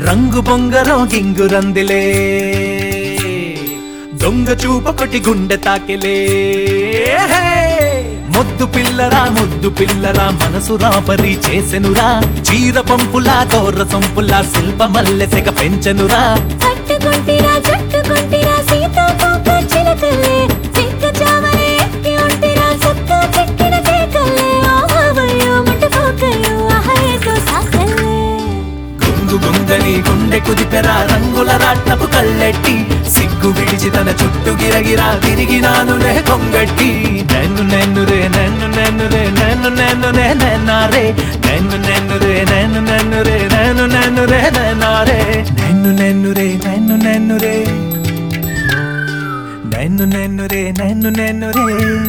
రంగు బొంగరం గింగురందిలే దొంగ చూపొకటి గుండె తాకిలే ముద్దు పిల్లరా ముద్దు పిల్లరా మనసు రాపరి చేసెనురా చీర పంపులా తోర్ర సొంపులా శిల్ప మల్లెసెగ పెంచెనురా పట్టుకుంటిరా జట్టుకుంటిరా సీతాకోక చిలకల్లే సిక్క చావలే ఎక్కి ఉంటిరా సక్క చెక్కిన కేకల్లే ఆహవయ్యో ముట్టుకోకయ్యో ఆహయేతో సాకల్లే గుంగు గుంగని గుండె కుదిపెరా రంగుల రాట్నపు కళ్ళెట్టి సిగ్గు విడిచి తన చుట్టూ గిరగిరా తిరిగినాను నే కొంగట్టి నన్ను నన్ను రే నన్ను నన్ను రే నన్ను నన్ను రే నన్నారే నన్ను నన్ను రే నన్ను నన్ను రే నన్ను నన్ను రే నన్నారే నన్ను నన్ను రే నన్ను నన్ను రే నన్ను నన్ను రే నన్ను నన్ను రే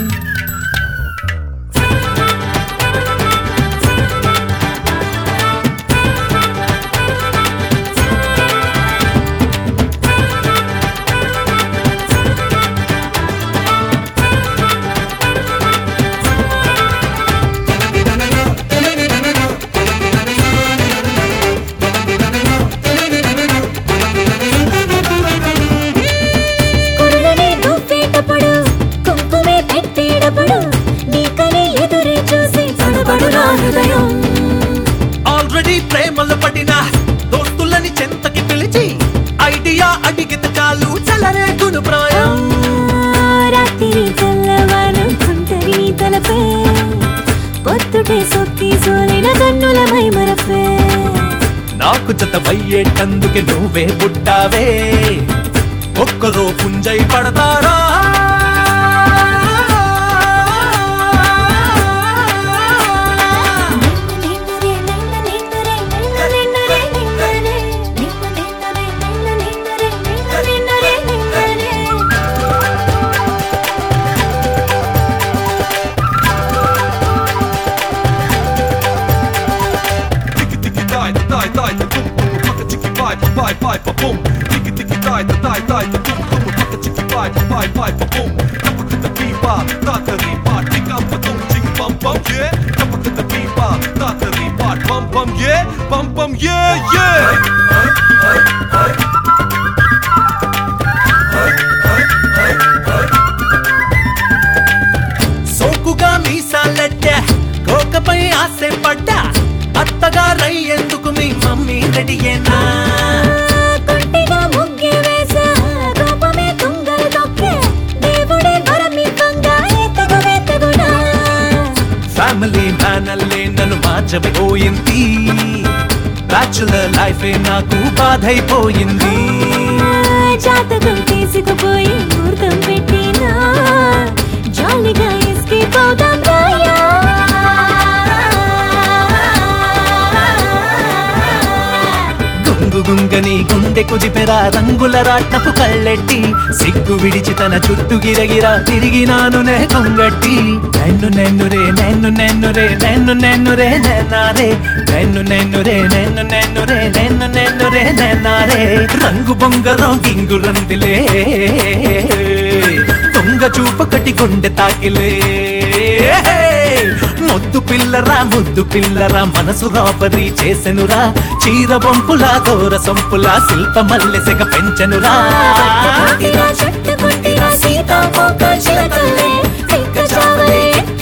కురులని దువ్వేటప్పుడు కుంకుమే పెట్టేటప్పుడు నీకని ఎదురే చూసి తడబడు నా హృదయం ఆల్రెడీ ప్రేమలు పడిన దోస్తులని చెంతకి పిలిచి ఐడియా అడిగితే చాలు చలరేగును ప్రాయం రాత్రి తెల్లవారు కుంటరి తలపే పొత్తుటే సొక్కి సోలిన కన్నుల మై మరపే నాకు జత వయ్యేటందుకే నువ్వే పుట్టావే ఒక్కరో పుంజై పడతారా Tiki tiki die, die, die, die, boom, boom, paka tiki bye, bye, bye, ba boom. Tiki tiki die, die, die, die, boom, boom, paka tiki bye, bye, bye, ba boom. Kapak the pipa, ta ta ripa, tika pa tum ching bum bum yeah. Kapak the pipa, ta ta ripa, bum bum yeah, bum bum yeah yeah. సోకుగా మీసాలెట్టా కోకపై ఆశ పడ్డా అత్తగా రై ఎందుకు మీ mummy రెడీయేనా కొంటిగా ముగ్గే వేసా కోపమే తుంగలు తొక్కే దేవుడే వరమివ్వంగా ఎత్తగు వెత్తగునా family man అల్లే నన్ను మార్చబోయింది bachelor లైఫే నాకు బాధైపోయింది జాతకం తీసుకుపోయి ముహూర్తం పెట్టినా జాలిగా ఎస్కేప్ అవుదాం రాయా గుంగు గుంగని గుండె కుదిపెరా రంగుల రాట్నపు కళ్ళెట్టి సిగ్గు విడిచి తన చుట్టూ గిరగిరా తిరిగినాను నే కొంగట్టి నన్ను నన్ను రే నన్ను నన్ను రే నన్ను నన్ను రే నన్నారే నన్ను నన్ను రే నన్ను నన్ను రే నన్ను నన్ను రే నన్నారే రంగు బొంగరం గింగు రందిలే దొంగ చూపకటి గుండె తాకిలే ముద్దు పిల్లరా ముద్దు పిల్లరా మనసు రాబరి చేసెనురా చీర బొంపులా దూర సొంపులా శిల్ప మల్లెసెగ పెంచెనురా పట్టుకుంటిరా, చుట్టుకుంటిరా, సీతాకోక చిలకల్లే, సిక్క చావలే,